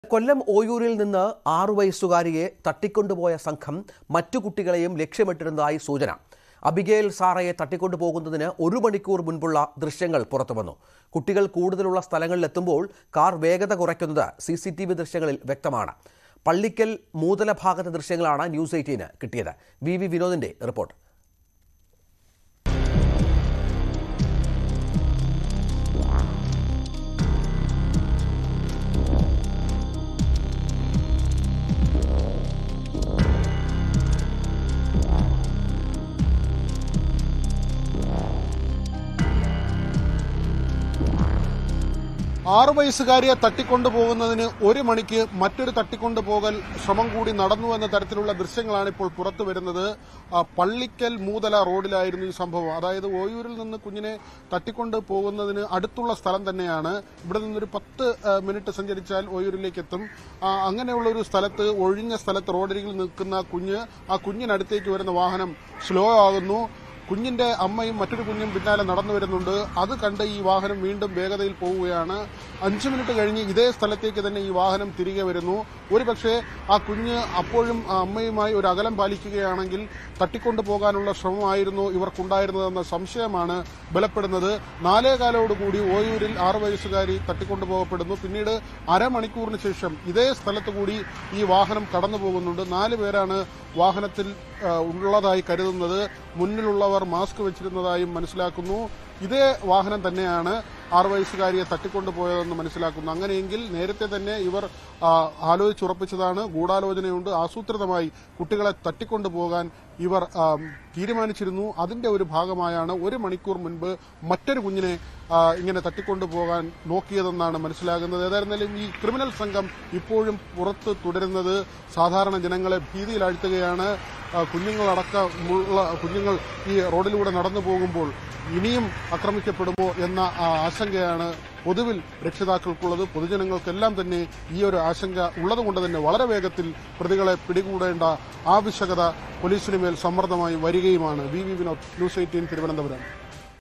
കൊല്ലം ഓയൂരിൽ നിന്ന് ആറു വയസ്സുകാരിയെ തട്ടിക്കൊണ്ടുപോയ സംഘം മറ്റു കുട്ടികളെയും ലക്ഷ്യമിട്ടിരുന്നതായി സൂചന അബിഗേൽ സാറയെ തട്ടിക്കൊണ്ടുപോകുന്നതിന് ഒരു മണിക്കൂർ മുൻപുള്ള ദൃശ്യങ്ങൾ പുറത്തുവന്നു കുട്ടികൾ കൂടുതലുള്ള സ്ഥലങ്ങളിലെത്തുമ്പോൾ കാർ വേഗത കുറയ്ക്കുന്നത് സി സി ടി വി ദൃശ്യങ്ങളിൽ വ്യക്തമാണ് പള്ളിക്കൽ മൂതല ഭാഗത്തെ ദൃശ്യങ്ങളാണ് ന്യൂസ് എയ്റ്റീന് കിട്ടിയത് വി വി വിനോദിന്റെ റിപ്പോർട്ട് ആറു വയസ്സുകാരിയെ തട്ടിക്കൊണ്ടുപോകുന്നതിന് ഒരു മണിക്ക് മറ്റൊരു തട്ടിക്കൊണ്ടുപോകൽ ശ്രമം കൂടി നടന്നു എന്ന തരത്തിലുള്ള ദൃശ്യങ്ങളാണ് ഇപ്പോൾ പുറത്തു വരുന്നത് ആ, പള്ളിക്കൽ മൂതല റോഡിലായിരുന്നു ഈ സംഭവം അതായത് ഓയൂരിൽ നിന്ന് കുഞ്ഞിനെ തട്ടിക്കൊണ്ട് പോകുന്നതിന് അടുത്തുള്ള സ്ഥലം തന്നെയാണ് ഇവിടെ നിന്നൊരു പത്ത് ആ, മിനിറ്റ് സഞ്ചരിച്ചാൽ ഓയൂരിലേക്ക് എത്തും ആ, അങ്ങനെയുള്ള ഒരു സ്ഥലത്ത് ഒഴിഞ്ഞ സ്ഥലത്ത് റോഡരികിൽ നിൽക്കുന്ന കുഞ്ഞ് ആ കുഞ്ഞിനടുത്തേക്ക് വരുന്ന വാഹനം സ്ലോ ആകുന്നു കുഞ്ഞിന്റെ അമ്മയും മറ്റൊരു കുഞ്ഞും പിന്നാലെ നടന്നു വരുന്നുണ്ട് അത് കണ്ട് ഈ വാഹനം വീണ്ടും വേഗതയിൽ പോവുകയാണ് അഞ്ചു മിനിറ്റ് കഴിഞ്ഞ് ഇതേ സ്ഥലത്തേക്ക് തന്നെ ഈ വാഹനം തിരികെ വരുന്നു ഒരു പക്ഷേ ആ കുഞ്ഞ് അപ്പോഴും ആ അമ്മയുമായി ഒരു അകലം പാലിക്കുകയാണെങ്കിൽ തട്ടിക്കൊണ്ടു പോകാനുള്ള ശ്രമമായിരുന്നു ഇവർക്കുണ്ടായിരുന്നതെന്ന സംശയമാണ് ബലപ്പെടുന്നത് നാലേകാലോടുകൂടി ഓയൂരിൽ ആറു വയസ്സുകാരി തട്ടിക്കൊണ്ടുപോകപ്പെടുന്നു പിന്നീട് അരമണിക്കൂറിന് ശേഷം ഇതേ സ്ഥലത്ത് കൂടി ഈ വാഹനം കടന്നു പോകുന്നുണ്ട് നാല് പേരാണ് വാഹനത്തിൽ ആ, ഉള്ളതായി കരുതുന്നത് മുന്നിലുള്ളവർ മാസ്ക് വെച്ചിരുന്നതായും മനസ്സിലാക്കുന്നു ഇതേ വാഹനം തന്നെയാണ് ആറു വയസ്സുകാരിയെ തട്ടിക്കൊണ്ടുപോയതെന്ന് മനസ്സിലാക്കുന്നു അങ്ങനെയെങ്കിൽ നേരത്തെ തന്നെ ഇവർ ആ, ആലോചിച്ചുറപ്പിച്ചതാണ് ഗൂഢാലോചനയുണ്ട് ആസൂത്രിതമായി കുട്ടികളെ തട്ടിക്കൊണ്ടുപോകാൻ ഇവർ ആ, തീരുമാനിച്ചിരുന്നു അതിന്റെ ഒരു ഭാഗമായാണ് ഒരു മണിക്കൂർ മുൻപ് മറ്റൊരു കുഞ്ഞിനെ ആ, ഇങ്ങനെ തട്ടിക്കൊണ്ടുപോകാൻ നോക്കിയതെന്നാണ് മനസ്സിലാകുന്നത് ഏതായിരുന്നാലും ഈ ക്രിമിനൽ സംഘം ഇപ്പോഴും പുറത്ത് തുടരുന്നത് സാധാരണ ജനങ്ങളെ ഭീതിയിലാഴ്ത്തുകയാണ് ആ, കുഞ്ഞുങ്ങളടക്കമുള്ള കുഞ്ഞുങ്ങൾ ഈ റോഡിലൂടെ നടന്നു പോകുമ്പോൾ ഇനിയും ആക്രമിക്കപ്പെടുമോ എന്ന ആ ആശങ്കയാണ് പൊതുവിൽ രക്ഷിതാക്കൾക്കുള്ളത് പൊതുജനങ്ങൾക്കെല്ലാം തന്നെ ഈ ഒരു ആശങ്ക ഉള്ളതുകൊണ്ട് തന്നെ വളരെ വേഗത്തിൽ പ്രതികളെ പിടികൂടേണ്ട ആവശ്യകത പോലീസിന് മേൽ സമ്മർദ്ദമായി വരികയുമാണ് V V Vinod news eighteen Thiruvananthapuram